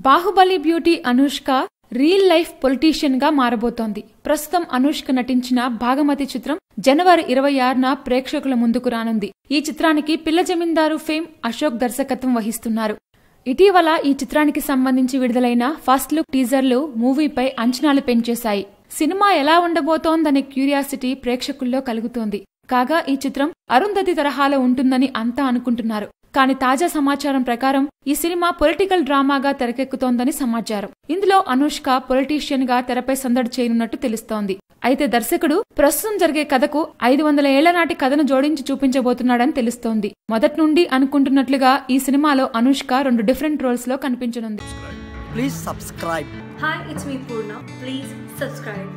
Baahubali beauty Anushka real life politician గా మారబోతోంది ప్రస్తుతం అనుష్క నటించిన భాగమతి చిత్రం జనవరి ఇరవై ఆరున ప్రేక్షకుల ముందుకు రానుంది ఈ చిత్రానికి పిల్ల జమీందారు ఫేమ్ అశోక్ దర్శకత్వం వహిస్తున్నారు ఇటీవల ఈ చిత్రానికి సంబంధించి విడుదలైన ఫస్ట్ లుక్ టీజర్లు మూవీపై అంచనాలు పెంచేశాయి సినిమా ఎలా ఉండబోతోందనే క్యూరియాసిటీ ప్రేక్షకుల్లో కలుగుతోంది కాగా ఈ చిత్రం అరుంధతి తరహాలో ఉంటుందని అంతా అనుకుంటున్నారు కానీ తాజా సమాచారం ప్రకారం ఈ సినిమా పొలిటికల్ డ్రామాగా తెరకెక్కుతోందని సమాచారం ఇందులో అనుష్క పొలిటీషియన్ గా తెరపై సందడి చేయనున్నట్టు తెలుస్తోంది అయితే దర్శకుడు ప్రస్తుతం జరిగే కథకు ఐదు వందల ఏళ్ల నాటి కథను జోడించి చూపించబోతున్నాడని తెలుస్తోంది మొదటి నుండి అనుకుంటున్నట్లుగా ఈ సినిమాలో అనుష్క రెండు డిఫరెంట్ రోల్స్ లో కనిపించనుంది Please subscribe. Hi, it's me Purna. Please subscribe.